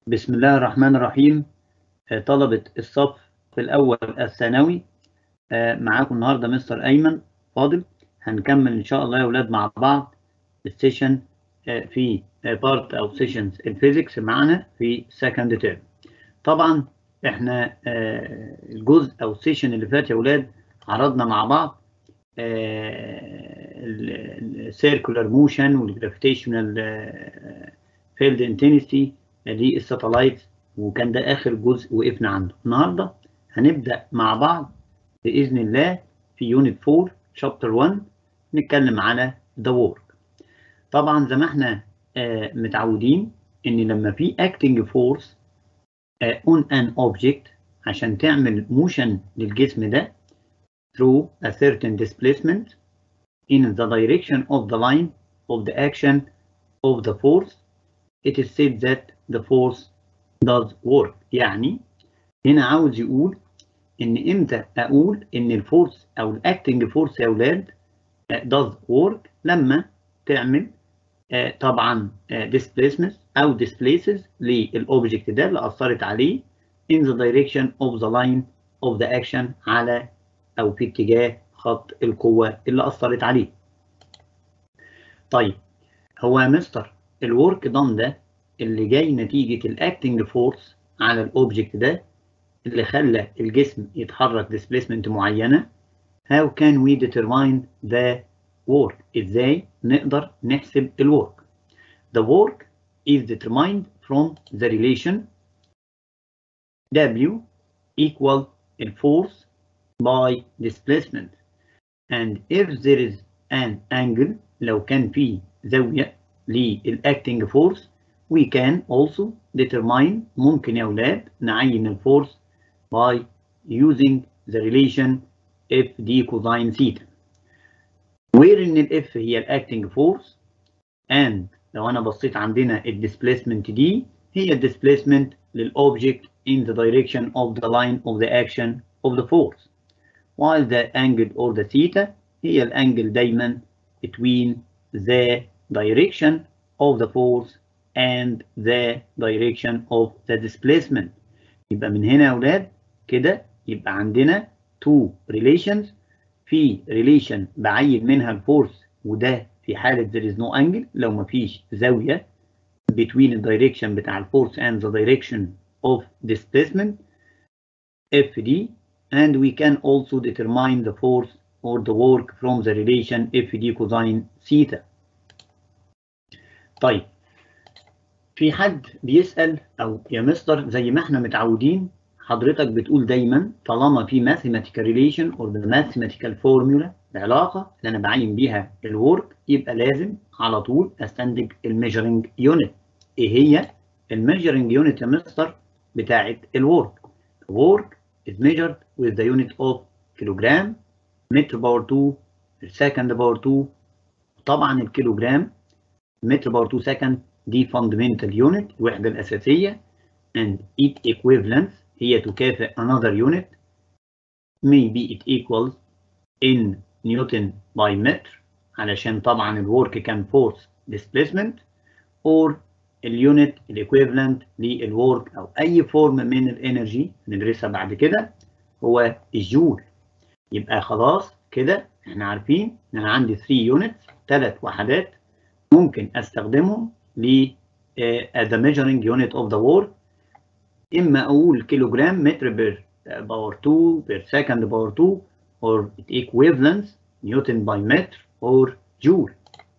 بسم الله الرحمن الرحيم طلبة الصف الأول الثانوي معاكم النهاردة مستر أيمن فاضل هنكمل إن شاء الله يا أولاد مع بعض السيشن في بارت أو سيشنز الفيزيكس معنا في سكند تيرم طبعا احنا الجزء أو السيشن اللي فات يا أولاد عرضنا مع بعض السيركولار موشن والجرافيتيشنال فيلد انتنسيتي للساتلايت وكان ده اخر جزء وقفنا عنده النهارده هنبدا مع بعض باذن الله في يونت 4 شابتر 1 نتكلم على ذا وورك طبعا زي ما احنا آه متعودين ان لما في acting force آه on an object عشان تعمل موشن للجسم ده through a certain displacement in the direction of the line of the action of the force it is said that the force does work يعني هنا عاوز يقول ان امتى اقول ان الفورس او الاكتنج فورس يا اولاد does work لما تعمل طبعا displacement او displaces للاوبجكت ده اللي اثرت عليه in the direction of the line of the action على او في اتجاه خط القوه اللي اثرت عليه طيب هو يا مستر الورك دان ده اللي جاي نتيجة الاكتنج فورس على الاوبجكت ده اللي خلى الجسم يتحرك displacement معينة how can we determine the work ازاي نقدر نحسب الورك the work is determined from the relation W equal force by displacement and if there is an angle لو كان في زاوية للاكتنج فورس we can also determine ممكن يا أولاد نعين الفورس by using the relation F d cosine theta where إن ال F هي الacting force and لو أنا بصيت عندنا ال displacement دي هي ال displacement للobject in the direction of the line of the action of the force while the angle or the theta هي الانجل دايما between the direction of the force and the direction of the displacement يبقى من هنا يا أولاد كده يبقى عندنا two relations في relation بعين منها الفورس وده في حالة there is no angle لو مفيش زاوية between the direction بتاع الفورس and the direction of displacement FD and we can also determine the force or the work from the relation FD cosine theta طيب في حد بيسأل أو يا مستر زي ما احنا متعودين حضرتك بتقول دايما طالما في mathematical relation or the mathematical formula العلاقة اللي أنا بعين بيها الورك يبقى لازم على طول أستنتج الميجرنج يونت. إيه هي الميجرنج يونت يا مستر بتاعة الورك؟ work is measured with the unit of kilogram متر باور 2 second باور 2 طبعا الكيلوجرام متر باور 2 سكند دي fundamental unit الوحدة الأساسية and its equivalence هي تكافئ another unit maybe it equals in Newton by meter علشان طبعا الورك كان force displacement or اليونت الايكويفالنت للورك او اي فورم من الانرجي ندرسها بعد كده هو الجول يبقى خلاص كده احنا عارفين ان انا عندي 3 يونتس ثلاث وحدات ممكن استخدمهم ل uh, the measuring unit of the work اما اقول كيلوجرام متر بير باور 2 بير سكند باور 2 or equivalence نيوتن باي متر or جول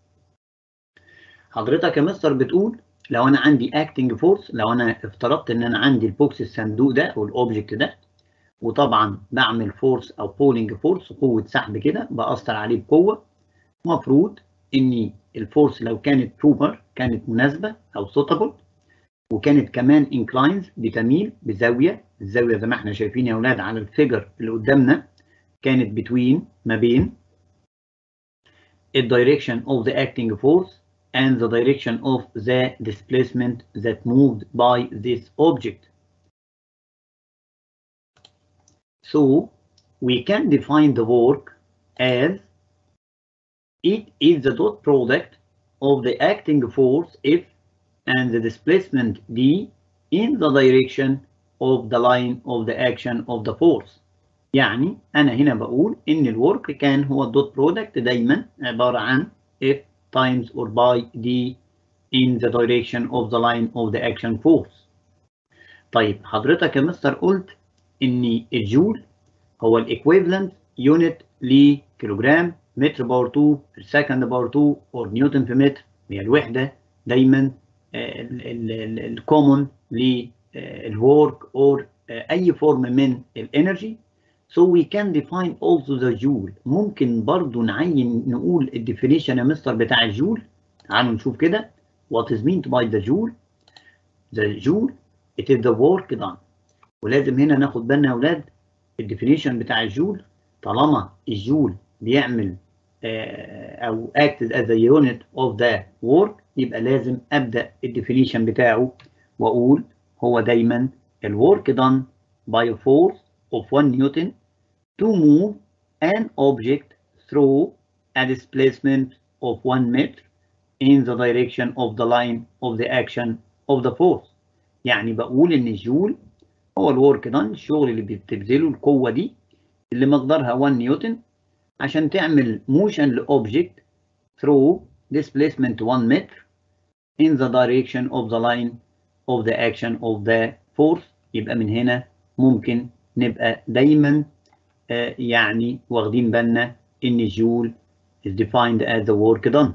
حضرتك يا مستر بتقول لو انا عندي acting force لو انا افترضت ان انا عندي البوكس الصندوق ده او الاوبجكت ده وطبعا بعمل فورس او بولينج فورس قوه سحب كده باثر عليه بقوه المفروض ان الفورس لو كانت بروبر كانت مناسبه او سوتابل وكانت كمان انكلاينز بتميل بزاويه الزاويه زي ما احنا شايفين يا اولاد على الفيجر اللي قدامنا كانت بتوين ما بين الدايركشن of the acting force and the direction of the displacement that moved by this object. So we can define the work as it is the dot product of the acting force F and the displacement D in the direction of the line of the action of the force يعني أنا هنا بقول إن الورك كان هو الدوت برودكت دايما عبارة عن F times or by D in the direction of the line of the action force طيب حضرتك يا مستر قلت إن الجول هو الايكويفالنت يونت لكيلوجرام متر باور 2 في سكند باور 2 اور نيوتن في متر هي الوحده دايما الكومون للورك اور اي فورم من الانرجي so we can define also the joule ممكن برضو نعين نقول الديفينيشن يا مستر بتاع الجول تعالوا نشوف كده what is meant by the joule the joule it is the work done ولازم هنا ناخد بالنا يا اولاد الديفينيشن بتاع الجول طالما الجول بيعمل او acts as a unit of the work يبقى لازم ابدا الديفينيشن بتاعه واقول هو دايما الورك done by a force of 1 newton to move an object through a displacement of 1 meter in the direction of the line of the action of the force يعني بقول ان الجول هو الورك دان الشغل اللي بتبذله القوه دي اللي مقدارها 1 نيوتن عشان تعمل موشن لاوبجكت through displacement 1 متر in the direction of the line of the action of the force يبقى من هنا ممكن نبقى دايما آه يعني واخدين بالنا ان الجول is defined as the work done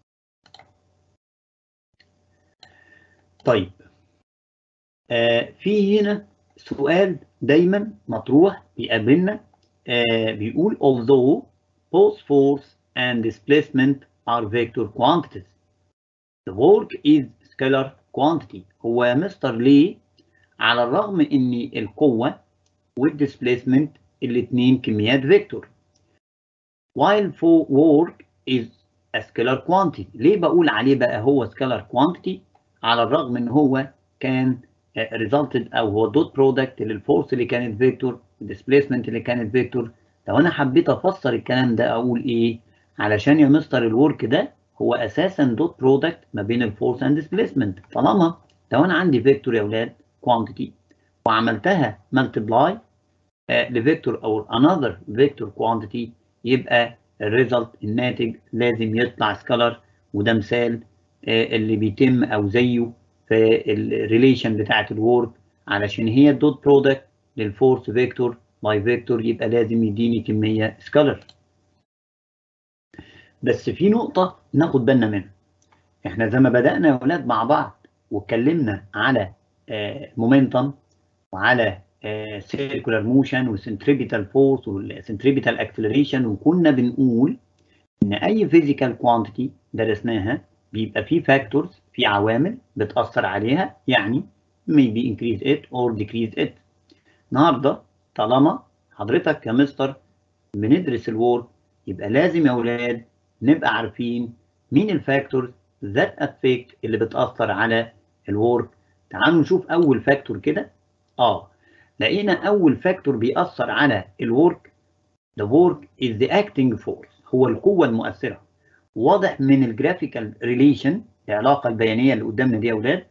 طيب آه في هنا سؤال دايما مطروح بيقابلنا آه بيقول although both force and displacement are vector quantities the work is scalar quantity هو يا مستر ليه على الرغم ان القوة والديسبيسمنت الاثنين كميات فيكتور while for work is a scalar quantity ليه بقول عليه بقى هو scalar quantity على الرغم ان هو كان resulted او هو دوت برودكت للفورس اللي كانت فيكتور الديسبيسمنت اللي كانت فيكتور لو انا حبيت افسر الكلام ده اقول ايه علشان يا مستر الورك ده هو اساسا دوت برودكت ما بين الفورس اند ديسبيسمنت طالما لو انا عندي فيكتور يا اولاد كوانتيتي وعملتها ملتبلاي لفيكتور او انذر فيكتور كوانتيتي يبقى الريزلت الناتج لازم يطلع سكالر وده مثال اللي بيتم او زيه في الريليشن بتاعت الورك علشان هي الدوت برودكت للفورس فيكتور باي فيكتور يبقى لازم يديني كميه سكالر بس في نقطه ناخد بالنا منها احنا زي ما بدانا يا اولاد مع بعض واتكلمنا على مومنتم وعلى سيركولار موشن والسنتريبيتال فورس والسنتريبيتال اكسلريشن وكنا بنقول ان اي فيزيكال كوانتيتي درسناها بيبقى فيه فاكتورز في عوامل بتاثر عليها يعني maybe increase it or decrease it النهارده طالما حضرتك يا مستر بندرس الورك يبقى لازم يا اولاد نبقى عارفين مين الفاكتورز ذات افكت اللي بتاثر على الورك تعالوا نشوف اول فاكتور كده اه لقينا اول فاكتور بيأثر على الورك the work is the acting force هو القوة المؤثرة واضح من الجرافيكال ريليشن العلاقة البيانية اللي قدامنا دي يا اولاد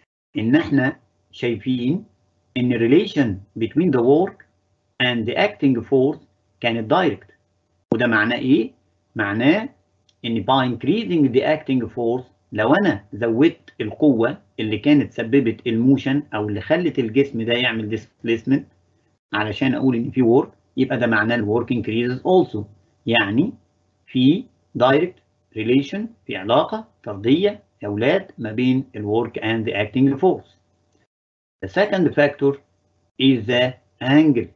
ان احنا شايفين ان الريليشن between the work and the acting force كانت دايركت وده معناه ايه؟ معناه ان by increasing the acting force لو انا زودت القوة اللي كانت سببت الموشن او اللي خلت الجسم ده يعمل displacement علشان اقول ان في work يبقى ده معناه الورك increases also يعني في direct relation في علاقة طردية يا اولاد ما بين الورك and the acting force. The second factor is the angle.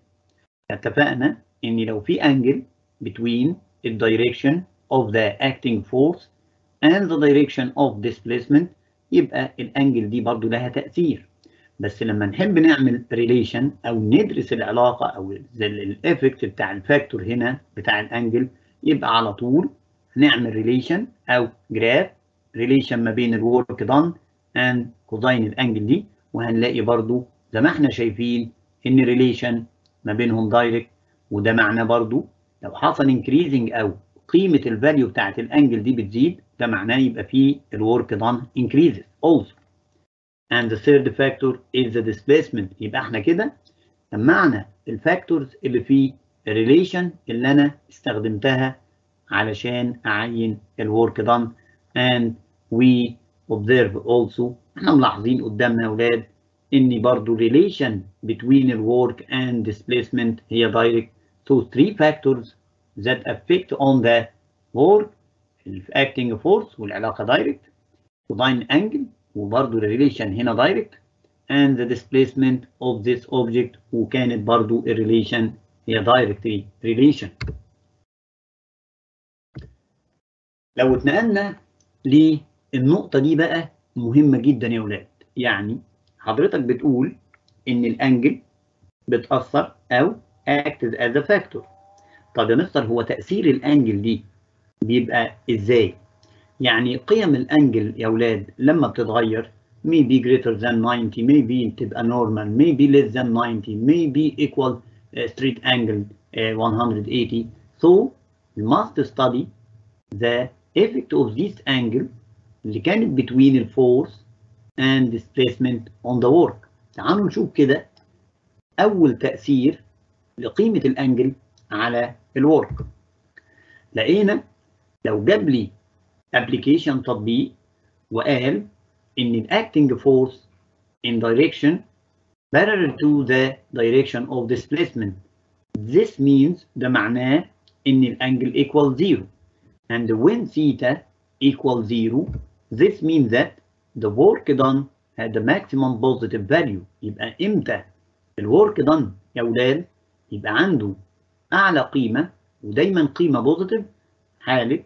اتفقنا ان لو في angle between the direction of the acting force and the direction of displacement يبقى الانجل دي برضو لها تأثير بس لما نحب نعمل ريليشن او ندرس العلاقة او الافكت بتاع الفاكتور هنا بتاع الانجل يبقى على طول نعمل ريليشن او جراف ريليشن ما بين الورك دان اند كوزين الانجل دي وهنلاقي برضو زي ما احنا شايفين ان ريليشن ما بينهم دايركت وده معناه برضو لو حصل انكريزنج او قيمة الفاليو بتاعت الانجل دي بتزيد ده معناه يبقى فيه الورك دان increases also and the third factor is the displacement يبقى احنا كده جمعنا الفاكتورز اللي في الريليشن اللي انا استخدمتها علشان اعين الورك done and we observe also احنا ملاحظين قدامنا يا اولاد ان برضو relation between the work and displacement هي direct so three factors that affect on the work acting force والعلاقة direct cosine angle وبرضو relation هنا direct and the displacement of this object وكانت برضو relation هي direct relation لو اتنقلنا للنقطة دي بقى مهمة جدا يا ولاد يعني حضرتك بتقول ان الانجل بتأثر او acted as a factor طب يا مستر هو تأثير الانجل دي بيبقى ازاي يعني قيم الانجل يا ولاد لما بتتغير maybe greater than 90 maybe تبقى normal maybe less than 90 maybe equal uh, straight angle uh, 180 so you must study the effect of this angle اللي كانت between the force and displacement on the work تعالوا نشوف كده أول تأثير لقيمة الأنجل على الورك لقينا لو جاب لي application تطبيق وقال إن الacting force in direction parallel to the direction of displacement this means ده معناه إن الأنجل equal zero and when theta equals zero this means that the work done had the maximum positive value يبقى امتى الورك done يا ولاد يبقى عنده اعلى قيمه ودايما قيمه بوزيتيف حاله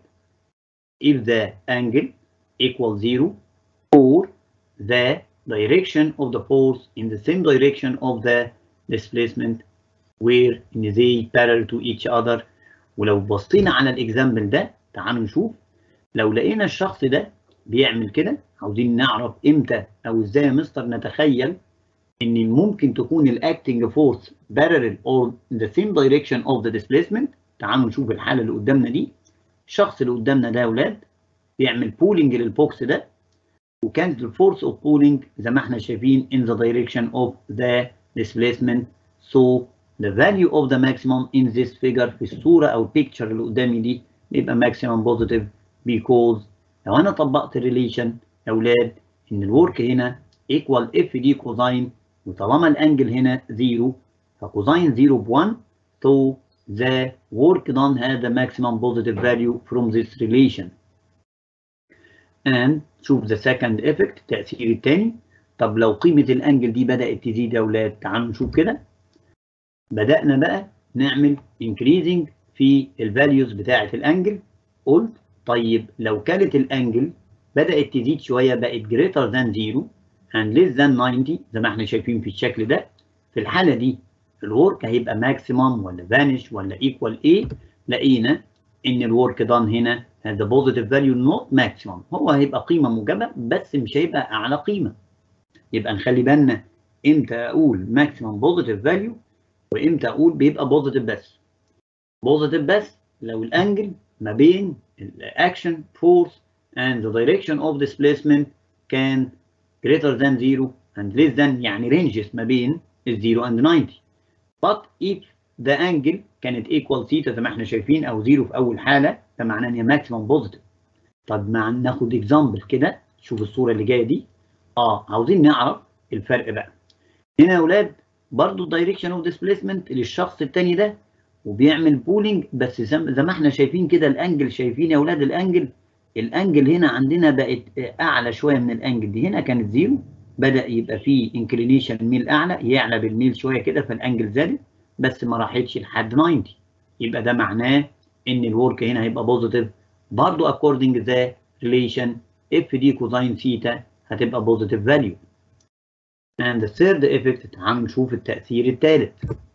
if the angle equals zero or the direction of the force in the same direction of the displacement where they parallel to each other ولو بصينا على الاكزامبل ده تعالوا نشوف لو لقينا الشخص ده بيعمل كده عاوزين نعرف امتى او ازاي يا مستر نتخيل ان ممكن تكون الاكتنج فورس parallel or in the same direction of the displacement تعالوا نشوف الحاله اللي قدامنا دي الشخص اللي قدامنا ده يا اولاد بيعمل بولينج للبوكس ده وكانت الفورس اوف بولينج زي ما احنا شايفين in the direction of the displacement so the value of the maximum in this figure في الصوره او البيكتشر اللي قدامي دي بيبقى maximum positive because لو انا طبقت الريليشن يا اولاد ان الورك هنا equal اف دي كوزاين وطالما الانجل هنا 0 فكوزاين 0 ب 1 so the work done had the maximum positive value from this relation and شوف the second effect التأثير الثاني طب لو قيمة الانجل دي بدأت تزيد يا اولاد تعالوا نشوف كده بدأنا بقى نعمل increasing في الفاليوز بتاعة الانجل قلت طيب لو كانت الانجل بدأت تزيد شوية بقت greater than 0 and less than 90 زي ما احنا شايفين في الشكل ده في الحالة دي الورك هيبقى maximum ولا vanish ولا equal ايه لقينا ان الورك done هنا has a positive value not maximum هو هيبقى قيمة موجبة بس مش هيبقى أعلى قيمة يبقى نخلي بالنا امتى أقول maximum positive value وامتى أقول بيبقى positive بس positive بس لو الانجل ما بين الاكشن فورس and the direction of displacement can greater than 0 and less than يعني ranges ما بين 0 and 90 but if the angle كانت equal theta زي ما احنا شايفين او 0 في اول حاله ده معناه ان هي maximum positive طب مع ناخد example كده شوف الصوره اللي جايه دي اه عاوزين نعرف الفرق بقى هنا يا اولاد برضو direction of displacement للشخص الثاني ده وبيعمل بولينج بس زي ما احنا شايفين كده الانجل شايفين يا اولاد الانجل الانجل هنا عندنا بقت اعلى شويه من الانجل دي هنا كانت زيرو بدا يبقى فيه انكلينيشن ميل اعلى يعلى بالميل شويه كده فالانجل زادت بس ما راحتش لحد 90 يبقى ده معناه ان الورك هنا هيبقى بوزيتيف برضه according the relation اف دي كوزين ثيتا هتبقى بوزيتيف فاليو and the third effect تعالوا نشوف التاثير الثالث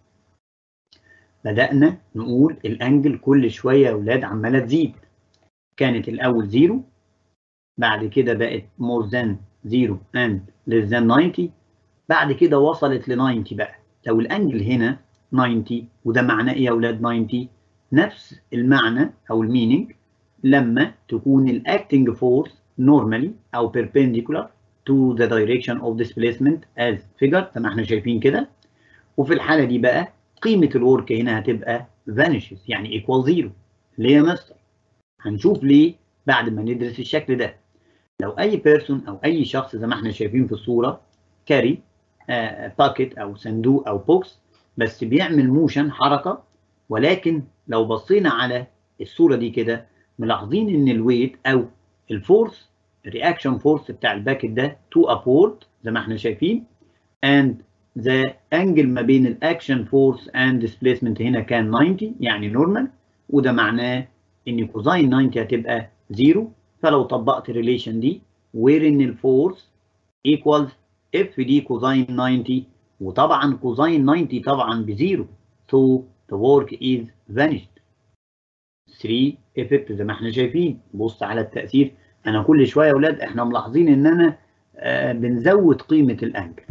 بدأنا نقول الانجل كل شويه يا اولاد عماله تزيد كانت الاول زيرو بعد كده بقت more than 0 and less than 90 بعد كده وصلت ل 90 بقى لو الانجل هنا 90 وده معناه ايه يا اولاد 90 نفس المعنى او المينينج لما تكون الاكتنج فورس نورمالي او perpendicular to the direction of displacement as figure زي ما احنا شايفين كده وفي الحالة دي بقى قيمة الورك هنا هتبقى vanishes يعني equal zero ليه يا مستر؟ هنشوف ليه بعد ما ندرس الشكل ده لو أي بيرسون أو أي شخص زي ما احنا شايفين في الصورة كاري باكيت أو صندوق أو بوكس بس بيعمل موشن حركة ولكن لو بصينا على الصورة دي كده ملاحظين إن الويت أو الفورس الرياكشن فورس بتاع الباكت ده تو upward زي ما احنا شايفين and the angle ما بين الاكشن فورس and displacement هنا كان 90 يعني نورمال وده معناه ان كوزين 90 هتبقى 0 فلو طبقت الريليشن دي وير ان الفورس equals اف دي كوزين 90 وطبعا كوزين 90 طبعا بزيرو so the work is vanished 3 effect زي ما احنا شايفين بص على التأثير انا كل شويه يا اولاد احنا ملاحظين ان انا آه بنزود قيمه الانجل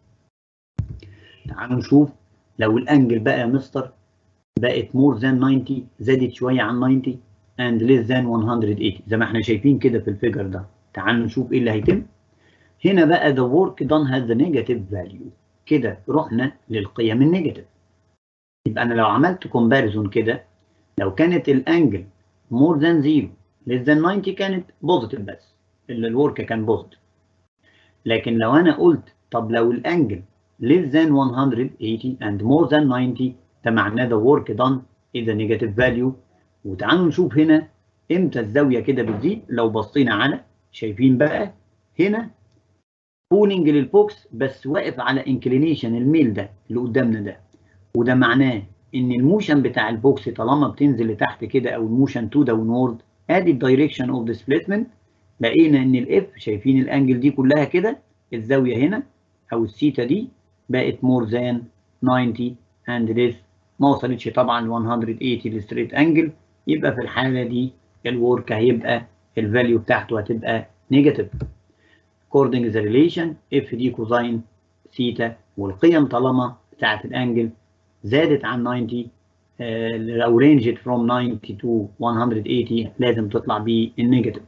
تعالوا نشوف لو الانجل بقى يا مستر بقت مور ذان 90 زادت شويه عن 90 and less than 180 زي ما احنا شايفين كده في الفيجر ده تعالوا نشوف ايه اللي هيتم هنا بقى the work done has the negative value كده رحنا للقيم النيجاتيف يبقى انا لو عملت كومباريزون كده لو كانت الانجل more than 0 less than 90 كانت بوزيتيف بس اللي الورك كان بوزيتيف لكن لو انا قلت طب لو الانجل less than 180 and more than 90 ده معناه the work done is a negative value وتعالوا نشوف هنا امتى الزاويه كده بتزيد لو بصينا على شايفين بقى هنا بولينج للبوكس بس واقف على انكلينيشن الميل ده اللي قدامنا ده وده معناه ان الموشن بتاع البوكس طالما بتنزل لتحت كده او الموشن تو داونورد ادي الدايركشن اوف ديسبيسمنت لقينا ان الاف شايفين الانجل دي كلها كده الزاويه هنا او الثيتا دي بقت مور ذان 90 اند this ما وصلتش طبعا ل 180 للستريت انجل يبقى في الحاله دي الورك هيبقى الفاليو بتاعته هتبقى نيجاتيف according the relation اف دي كوزين ثيتا والقيم طالما بتاعت الانجل زادت عن 90 او رينجت فروم 90 تو 180 لازم تطلع بالنيجاتيف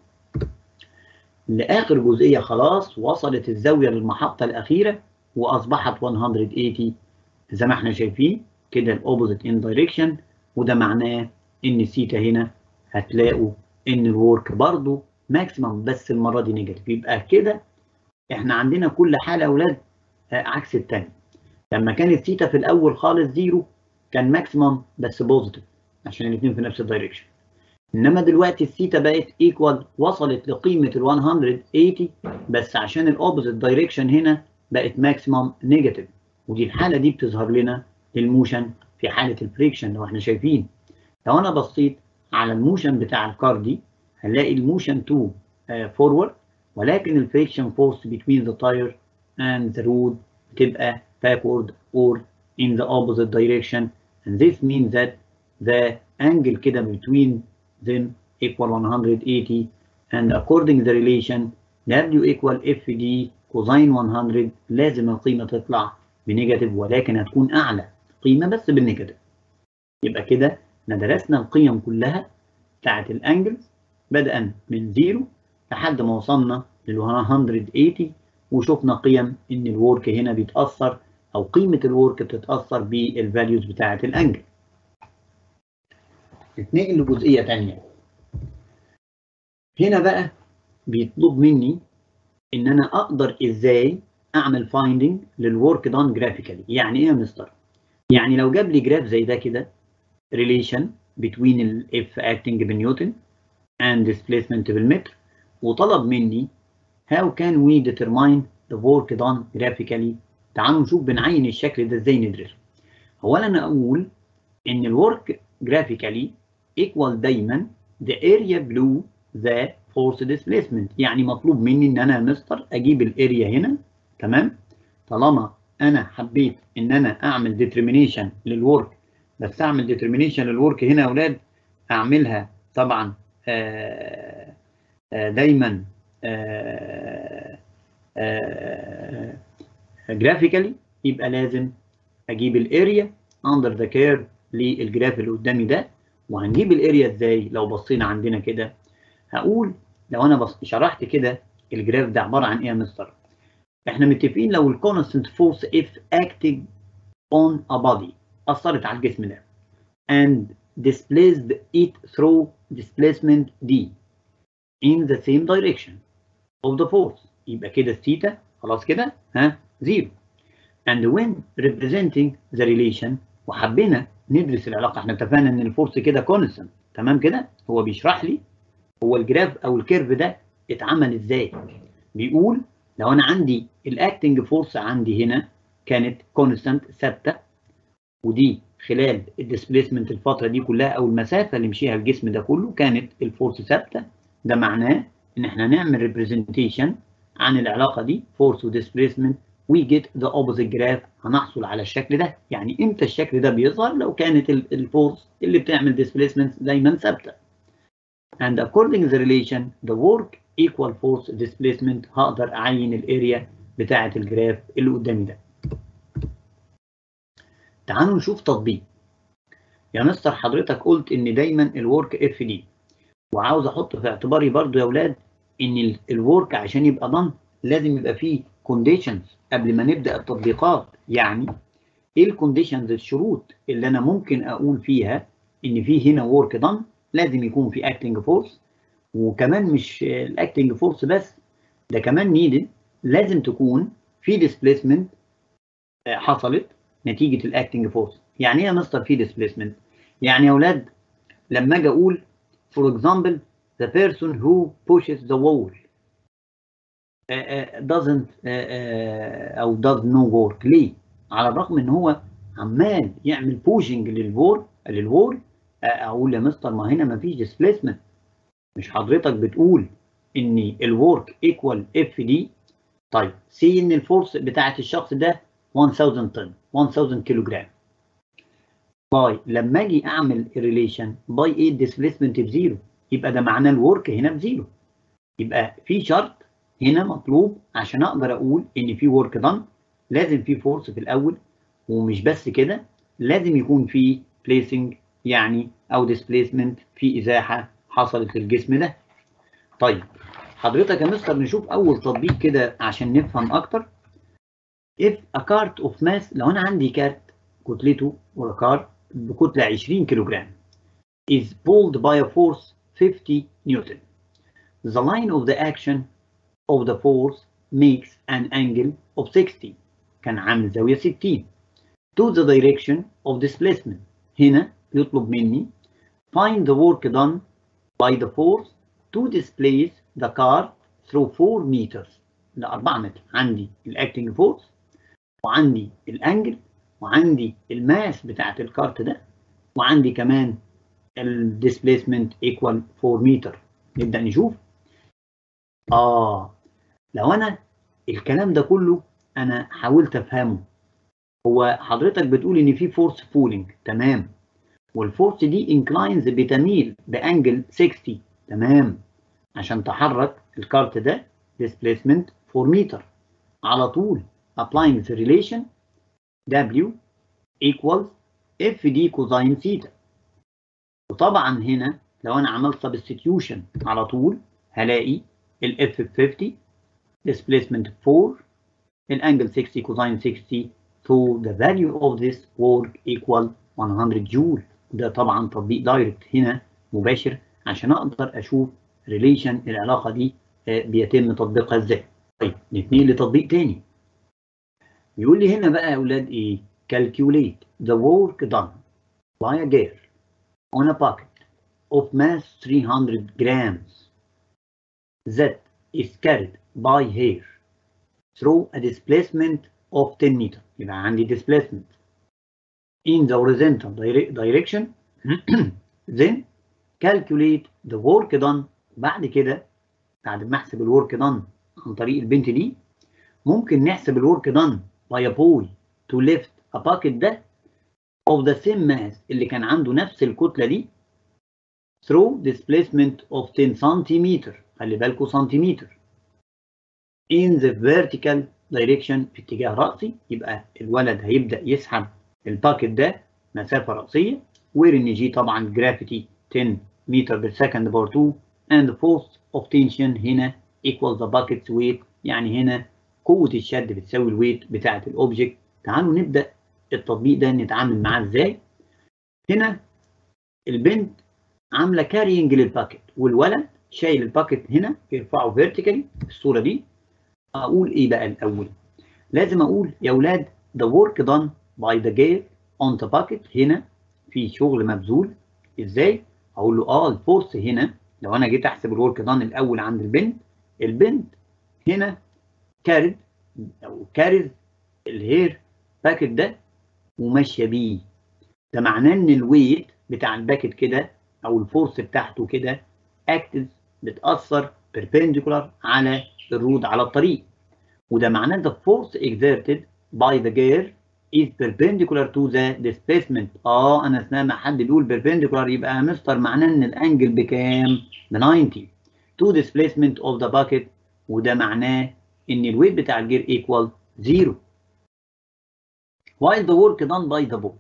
لاخر جزئيه خلاص وصلت الزاويه للمحطه الاخيره واصبحت 180 زي ما احنا شايفين كده الاوبوزيت ان دايركشن وده معناه ان الثيتا هنا هتلاقوا ان الورك برضو ماكسيمم بس المره دي نيجاتيف يبقى كده احنا عندنا كل حاله يا اولاد عكس الثانيه لما كانت الثيتا في الاول خالص زيرو كان ماكسيمم بس بوزيتيف عشان الاثنين في نفس الدايركشن انما دلوقتي الثيتا بقت ايكوال وصلت لقيمه ال 180 بس عشان الاوبوزيت دايركشن هنا بقت ماكسيمم نيجاتيف ودي الحاله دي بتظهر لنا للموشن في حاله الفريكشن لو احنا شايفين لو انا بصيت على الموشن بتاع الكار دي هنلاقي الموشن 2 فورورد ولكن الفريكشن فورس between the tire and the road بتبقى backward or in the opposite direction and this means that the angle كده between them equal 180 and according the relation W equal FD cosine 100 لازم القيمة تطلع بنيجاتيف ولكن هتكون أعلى قيمة بس بالنيجاتيف يبقى كده احنا درسنا القيم كلها بتاعت الانجلز بدءا من زيرو لحد ما وصلنا لل 180 وشفنا قيم ان الورك هنا بيتاثر او قيمه الورك بتتاثر بالفاليوز بتاعه الانجل نتنقل لجزئيه ثانيه هنا بقى بيطلب مني ان انا اقدر ازاي اعمل فايندنج للورك دان جرافيكالي يعني ايه يا مستر يعني لو جاب لي جراف زي ده كده relation between ال F acting بنيوتن and displacement بالمتر وطلب مني how can we determine the work done graphically تعالوا نشوف بنعين الشكل ده ازاي ندرسه اولا انا اقول ان الورك graphically equal دايما the area below the force displacement يعني مطلوب مني ان انا يا مستر اجيب الاريا هنا تمام طالما انا حبيت ان انا اعمل determination للورك بس اعمل ديترمينيشن للورك هنا يا اولاد اعملها طبعا آآ آآ دايما جرافيكالي يبقى لازم اجيب الاريا اندر ذا كيرف للجراف اللي قدامي ده وهنجيب الاريا ازاي لو بصينا عندنا كده هقول لو انا بص شرحت كده الجراف ده عباره عن ايه يا مستر احنا متفقين لو الكونستنت فورس اف acting on a body اثرت على الجسم ده and displaced it through displacement d in the same direction of the force يبقى كده الثيتا خلاص كده ها زيرو and when representing the relation وحبينا ندرس العلاقه احنا اتفقنا ان الفورس كده كونستنت تمام كده هو بيشرح لي هو الجراف او الكيرف ده اتعمل ازاي بيقول لو انا عندي الاكتنج فورس عندي هنا كانت كونستنت ثابته ودي خلال الديسبيسمنت الفتره دي كلها او المسافه اللي مشيها الجسم ده كله كانت الفورس ثابته ده معناه ان احنا نعمل ريبريزنتيشن عن العلاقه دي فورس وديسبيسمنت وي جيت ذا اوبوزيت جراف هنحصل على الشكل ده يعني امتى الشكل ده بيظهر لو كانت الفورس اللي بتعمل ديسبيسمنت دايما ثابته and according to the relation the work equal force displacement هقدر اعين الاريا بتاعه الجراف اللي قدامي ده تعالوا نشوف تطبيق يا مستر حضرتك قلت ان دايما الورك اف دي وعاوز احط في اعتباري برضو يا اولاد ان الورك عشان يبقى ضن لازم يبقى فيه كونديشنز قبل ما نبدا التطبيقات يعني ايه الكونديشنز الشروط اللي انا ممكن اقول فيها ان في هنا ورك ضن لازم يكون في اكتنج فورس وكمان مش الاكتنج فورس بس ده كمان نيدد لازم تكون في ديسبيسمنت حصلت نتيجه الاكتنج فورس يعني ايه يا مستر في ديسبيسمنت يعني يا اولاد لما اجي اقول for example the person who pushes the wall uh, uh, doesn't uh, او does no work ليه على الرغم ان هو عمال يعمل بوشنج للفور للوول اقول يا مستر ما هنا ما فيش ديسبيسمنت مش حضرتك بتقول ان الورك ايكوال اف دي طيب سي ان الفورس بتاعت الشخص ده 1000 طن 1000 كيلو جرام باي لما اجي اعمل ريليشن باي ايه الديسبيسمنت بزيرو يبقى ده معناه الورك هنا بزيرو يبقى في شرط هنا مطلوب عشان اقدر اقول ان في ورك دان لازم في فورس في الاول ومش بس كده لازم يكون في بليسنج يعني او ديسبيسمنت في ازاحه حصلت للجسم ده طيب حضرتك يا مستر نشوف اول تطبيق كده عشان نفهم اكتر if a cart of mass لو انا عندي كارت كتلته ولا كار بكتله 20 كيلو جرام is pulled by a force 50 newton the line of the action of the force makes an angle of 60 كان عامل زاويه 60 to the direction of displacement هنا يطلب مني find the work done by the force to displace the car through 4 meters ده 4 متر عندي الاكتنج فورس وعندي الانجل وعندي الماس بتاعت الكارت ده وعندي كمان الديسبيسمنت ايكوال 4 متر نبدا نشوف اه لو انا الكلام ده كله انا حاولت افهمه هو حضرتك بتقول ان في فورس فولينج تمام والفورس دي انكلاينز بتميل بانجل 60 تمام عشان تحرك الكارت ده displacement 4 متر على طول applying the relation W equals اف دي كوزين ثيتا وطبعا هنا لو انا عملت substitution على طول هلاقي الاف ب 50 displacement 4 الانجل 60 كوزين 60 so the value of this work equal 100 جول ده طبعا تطبيق دايركت هنا مباشر عشان اقدر اشوف ريليشن العلاقه دي بيتم تطبيقها ازاي طيب نتنقل لتطبيق تاني بيقول لي هنا بقى يا اولاد ايه calculate the work done by a gear on a bucket of mass 300 grams that is carried by hair through a displacement of 10 meter يبقى عندي displacement in the horizontal direction then calculate the work done بعد كده بعد ما احسب الورك done عن طريق البنت دي ممكن نحسب الورك done by a boy to lift a bucket ده of the same mass اللي كان عنده نفس الكتلة دي through displacement of 10 سنتيمتر خلي بالكوا سنتيمتر in the vertical direction في اتجاه رأسي يبقى الولد هيبدأ يسحب الباكت ده مسافة رأسية where ان جي طبعا gravity 10 متر بير سكند باور 2 and the force of tension هنا equals the bucket's weight يعني هنا قوه الشد بتساوي الويت بتاعه الاوبجكت تعالوا نبدا التطبيق ده نتعامل معاه ازاي هنا البنت عامله كارينج للباكت والولد شايل الباكت هنا يرفعه فيرتيكالي الصوره دي اقول ايه بقى الاول لازم اقول يا اولاد the work done by the gear on the bucket هنا في شغل مبذول ازاي اقول له اه الفورس هنا لو انا جيت احسب الورك دان الاول عند البنت البنت هنا كارد او كارز الهير باكت ده وماشيه بيه ده معناه ان الويت بتاع الباكت كده او الفورس بتاعته كده اكتز بتاثر perpendicular على الرود على الطريق وده معناه the force exerted by the gear is perpendicular to the displacement اه انا سامع حد بيقول perpendicular يبقى يا مستر معناه ان الانجل بكام؟ ب 90 to displacement of the bucket وده معناه ان الويت بتاع الجير equal 0 while the work done by the boy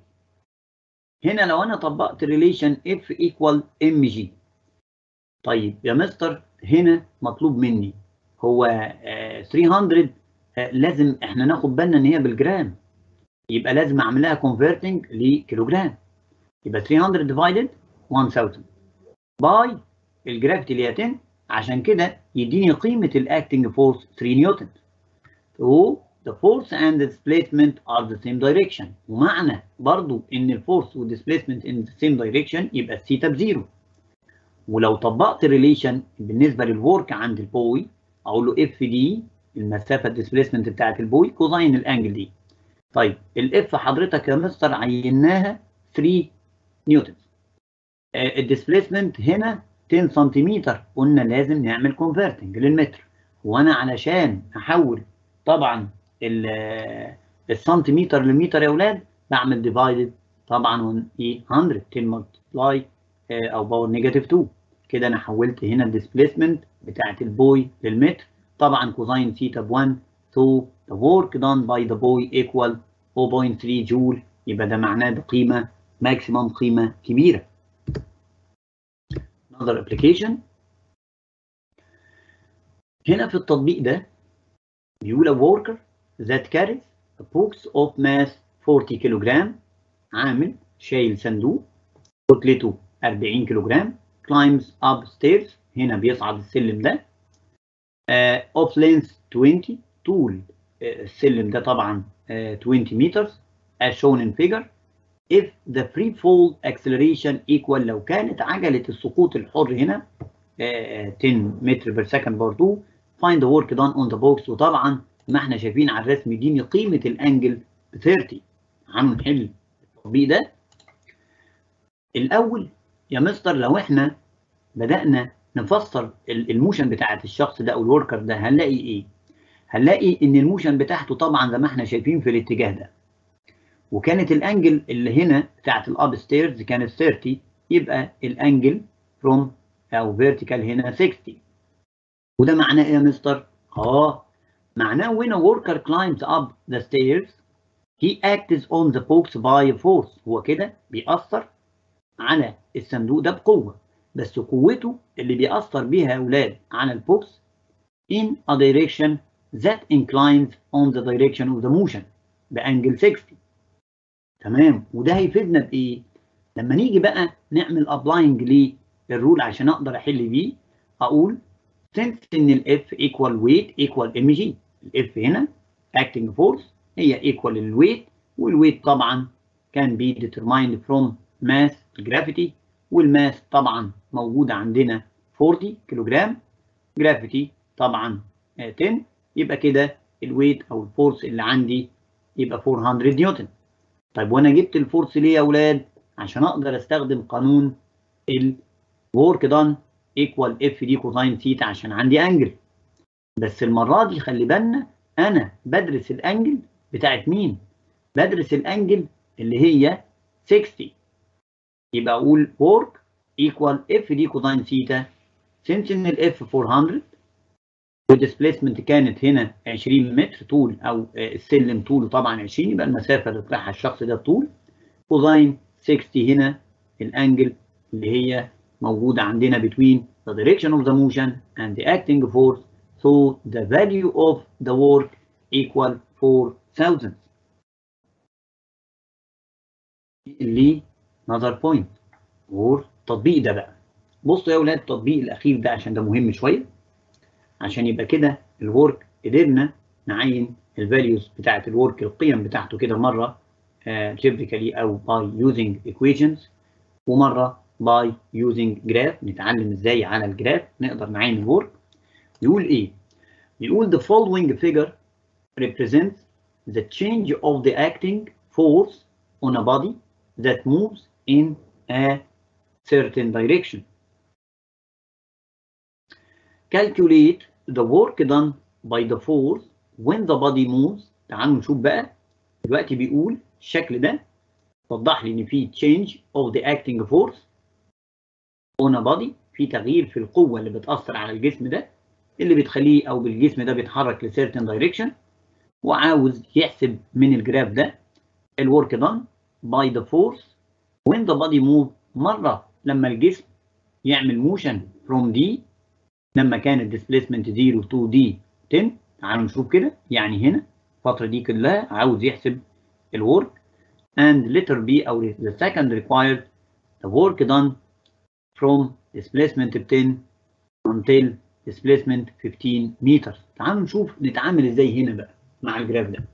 هنا لو انا طبقت relation F equal mg طيب يا مستر هنا مطلوب مني هو آه 300 آه لازم احنا ناخد بالنا ان هي بالجرام يبقى لازم اعملها converting لكيلوجرام يبقى 300 divided 1000 باي الجرافيتي اللي هي 10 عشان كده يديني قيمه الاكتنج فورس 3 نيوتن so the force and the displacement are the same direction ومعنى برضو ان الفورس والديسبيسمنت in the same direction يبقى الثيتا بزيرو ولو طبقت الريليشن بالنسبه للورك عند البوي اقول له اف دي المسافه الديسبيسمنت بتاعت البوي كوزين الانجل دي طيب الاف حضرتك يا مستر عيناها 3 نيوتن آه الديسبيسمنت هنا 10 سنتيمتر قلنا لازم نعمل كونفرتنج للمتر وانا علشان احول طبعا السنتيمتر للمتر يا اولاد بعمل ديفايدد طبعا ايه 100 10 ملتبلاي او باور نيجاتيف 2 كده انا حولت هنا الديسبيسمنت بتاعت البوي للمتر طبعا كوزين ثيتا ب 1 so the work done by the boy equal 0.3 جول يبقى ده معناه ده قيمه ماكسيمم قيمه كبيره another application هنا في التطبيق ده بيقول a worker that carries a box of mass 40 كيلوغرام عامل شايل صندوق كتلته 40 كيلوغرام climbs upstairs هنا بيصعد السلم ده uh, of length 20 طول uh, السلم ده طبعا uh, 20 meters as shown in figure if the free fall acceleration equal لو كانت عجلة السقوط الحر هنا 10 متر per second باور 2 find the work done on the box وطبعا ما احنا شايفين على الرسم يديني قيمة الانجل ب 30 تعالوا نحل التطبيق ده الأول يا مستر لو احنا بدأنا نفسر الموشن بتاعت الشخص ده أو الوركر ده هنلاقي إيه؟ هنلاقي إن الموشن بتاعته طبعا زي ما احنا شايفين في الاتجاه ده وكانت الانجل اللي هنا بتاعت الاب ستيرز كانت 30 يبقى الانجل فروم او فيرتيكال هنا 60 وده معناه ايه يا مستر؟ اه معناه when a worker climbs up the stairs he acts on the box by force هو كده بيأثر على الصندوق ده بقوة بس قوته اللي بيأثر بيها يا أولاد على البوكس in a direction that inclines on the direction of the motion بأنجل 60 تمام وده هيفيدنا بإيه؟ لما نيجي بقى نعمل ابلاينج للرول عشان اقدر احل بيه اقول since ان الاف equal weight equal mg الاف هنا acting force هي equal الويت والويت طبعا can be determined from mass gravity والماس طبعا موجودة عندنا 40 كيلوجرام جرافيتي طبعا 10 يبقى كده الويت او الفورس اللي عندي يبقى 400 نيوتن طيب وانا جبت الفورس ليه يا اولاد عشان اقدر استخدم قانون الورك دان ايكوال اف دي كوزين ثيتا عشان عندي انجل بس المره دي خلي بالنا انا بدرس الانجل بتاعت مين بدرس الانجل اللي هي 60 يبقى اقول work equal اف دي كوزين ثيتا since ان الاف 400 والديسبيسمنت كانت هنا 20 متر طول او السلم طوله طبعا 20 يبقى المسافه اللي طلعها الشخص ده طول كوزين 60 هنا الانجل اللي هي موجوده عندنا between the direction of the motion and the acting force so the value of the work equal 4000 اللي another point والتطبيق ده بقى بصوا يا اولاد التطبيق الاخير ده عشان ده مهم شويه عشان يبقى كده الورك قدرنا نعين الفاليوز بتاعه الورك القيم بتاعته كده مره جبريكالي uh, او by using equations ومره by using graph نتعلم ازاي على الجراف نقدر نعين الورك يقول ايه؟ يقول the following figure represents the change of the acting force on a body that moves in a certain direction. Calculate the work done by the force when the body moves. تعالوا نشوف بقى دلوقتي بيقول الشكل ده وضح لي ان في change of the acting force on a body في تغيير في القوة اللي بتأثر على الجسم ده اللي بتخليه او بالجسم ده بيتحرك ل certain direction وعاوز يحسب من الجراف ده الورك done by the force when the body move مرة لما الجسم يعمل motion from D لما كان الديسبيسمنت 0 to D 10 تعالوا نشوف كده يعني هنا الفترة دي كلها عاوز يحسب الورك and letter B أو the second required the work done from displacement 10 until displacement 15 meters تعالوا نشوف نتعامل ازاي هنا بقى مع الجراف ده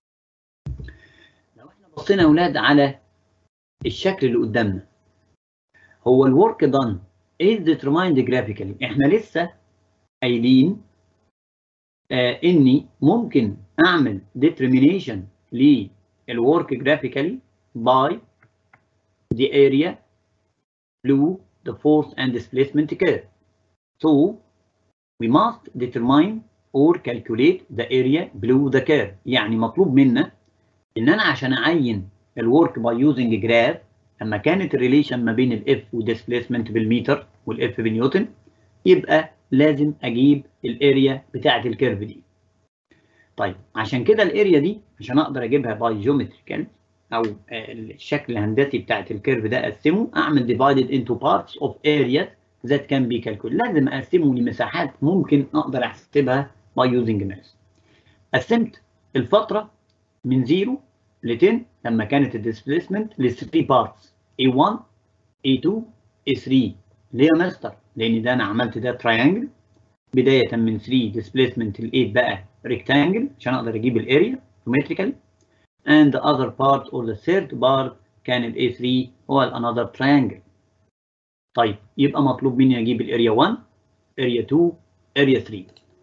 لو احنا بصينا يا اولاد على الشكل اللي قدامنا هو الورك دان is determined graphically احنا لسه قايلين آه اني ممكن اعمل determination للورك graphically by the area blue the force and displacement curve so we must determine or calculate the area below the curve يعني مطلوب منا ان انا عشان اعين الورك باي يوزنج جراف لما كانت الريليشن ما بين الاف وديسبيسمنت بالمتر والاف بنيوتن يبقى لازم اجيب الاريا بتاعه الكيرف دي طيب عشان كده الاريا دي عشان اقدر اجيبها باي جيومتريكال او الشكل الهندسي بتاعه الكيرف ده اقسمه اعمل divided into parts of areas that can be calculated لازم اقسمه لمساحات ممكن اقدر احسبها by using math قسمت الفتره من 0 ل 10 لما كانت الديسبيسمنت ل 3 بارتس A1 A2 A3 ليه يا مستر؟ لان ده انا عملت ده تراينجل بدايه من 3 ديسبيسمنت ل 8 بقى ريكتانجل عشان اقدر اجيب الاريا جيومتريكالي and the other part or the third part كان ال A3 هو another triangle طيب يبقى مطلوب مني اجيب الاريا 1 اريا 2 اريا 3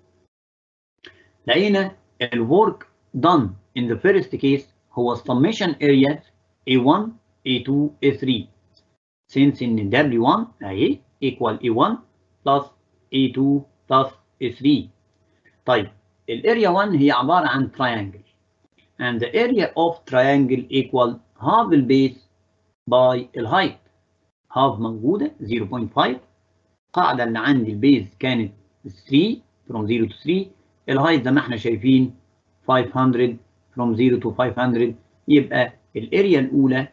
لقينا الورك done in the first case هو summation areas A1 A2 A3 since in W1 اهي equal A1 plus A2 plus A3 طيب الاريا 1 هي عبارة عن triangle and the area of triangle equal half البيس by الهايت half موجودة 0.5 القاعدة اللي عندي البيز كانت 3 from 0 to 3 الهايت زي ما احنا شايفين 500 from 0 to 500 يبقى الاريا الأولى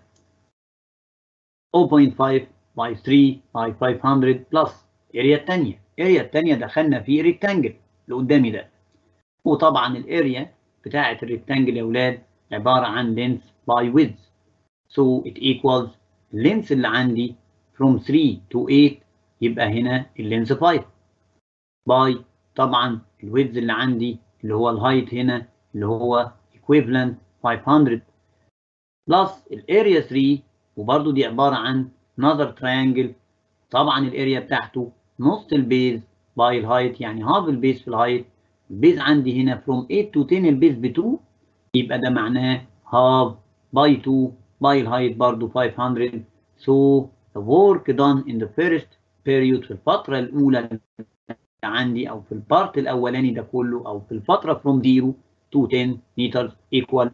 0.5 by 3 by 500 plus الاريا الثانية الاريا الثانية دخلنا في ريكتانجل اللي قدامي ده وطبعا الاريا بتاعة الريكتانجل يا أولاد عبارة عن length by width so it equals اللينس اللي عندي from 3 to 8 يبقى هنا اللينس 5 باي طبعا الويدز اللي عندي اللي هو الهايت هنا اللي هو equivalent 500 بلس الاريا 3 وبرده دي عبارة عن another triangle طبعا الاريا بتاعته نص البيز باي الهايت يعني هاف البيز في الهايت البيز عندي هنا from 8 to 10 البيز ب 2 يبقى ده معناه هاف باي 2 باي الهايت برضه 500 so the work done in the first period في الفترة الأولى عندي أو في البارت الأولاني ده كله أو في الفترة from 0 to 10 meters equal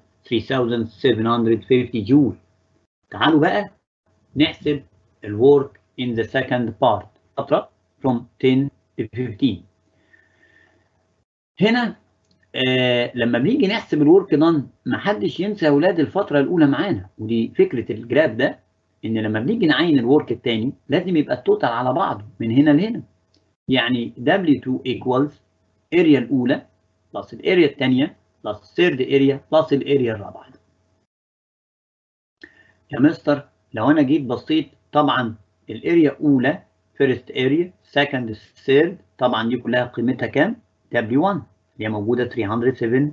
3750 جول تعالوا بقى نحسب الورك in the second part فترة from 10 to 15 هنا آه لما بنيجي نحسب الورك دان ما حدش ينسى يا اولاد الفتره الاولى معانا ودي فكره الجراف ده ان لما بنيجي نعين الورك الثاني لازم يبقى التوتال على بعضه من هنا لهنا يعني W2 equals اريا الاولى بلس الاريا الثانيه بلس ثيرد اريا بلس الاريا الرابعه يا مستر لو انا جيت بصيت طبعا الاريا اولى فيرست اريا سكند ثيرد طبعا دي كلها قيمتها كام؟ W1 اللي هي موجوده 307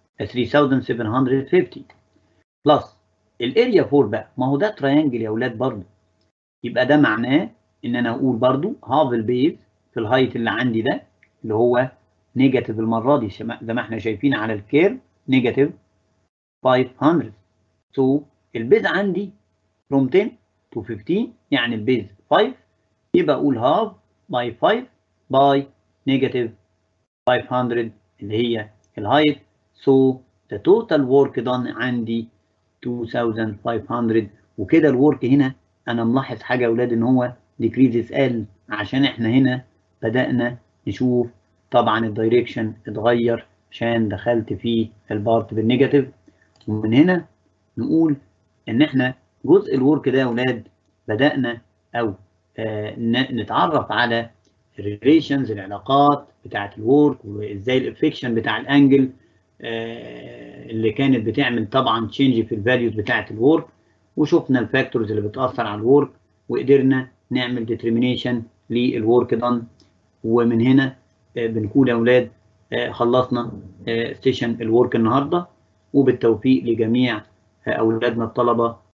3750 بلس الاريا 4 بقى ما هو ده تريانجل يا اولاد برضه يبقى ده معناه ان انا اقول برضه هاف البيز في الهايت اللي عندي ده اللي هو نيجاتيف المره دي زي ما احنا شايفين على الكيرف نيجاتيف 500 سو so البيز عندي from 10 to 15 يعني البيز 5 يبقى اقول هاف باي 5 باي نيجاتيف 500 اللي هي الهايت so the total work done عندي 2500 وكده الورك هنا انا ملاحظ حاجه يا اولاد ان هو decreases قل عشان احنا هنا بدانا نشوف طبعا الدايركشن اتغير عشان دخلت في البارت بالنيجاتيف ومن هنا نقول ان احنا جزء الورك ده يا اولاد بدانا او آه نتعرف على الريليشنز العلاقات بتاعه الورك وازاي الافكشن بتاع الانجل آه اللي كانت بتعمل طبعا تشينج في الفاليوز بتاعه الورك وشفنا الفاكتورز اللي بتاثر على الورك وقدرنا نعمل ديترمينيشن للورك دان ومن هنا آه بنقول يا اولاد خلصنا سيشن الورك النهارده وبالتوفيق لجميع اولادنا الطلبه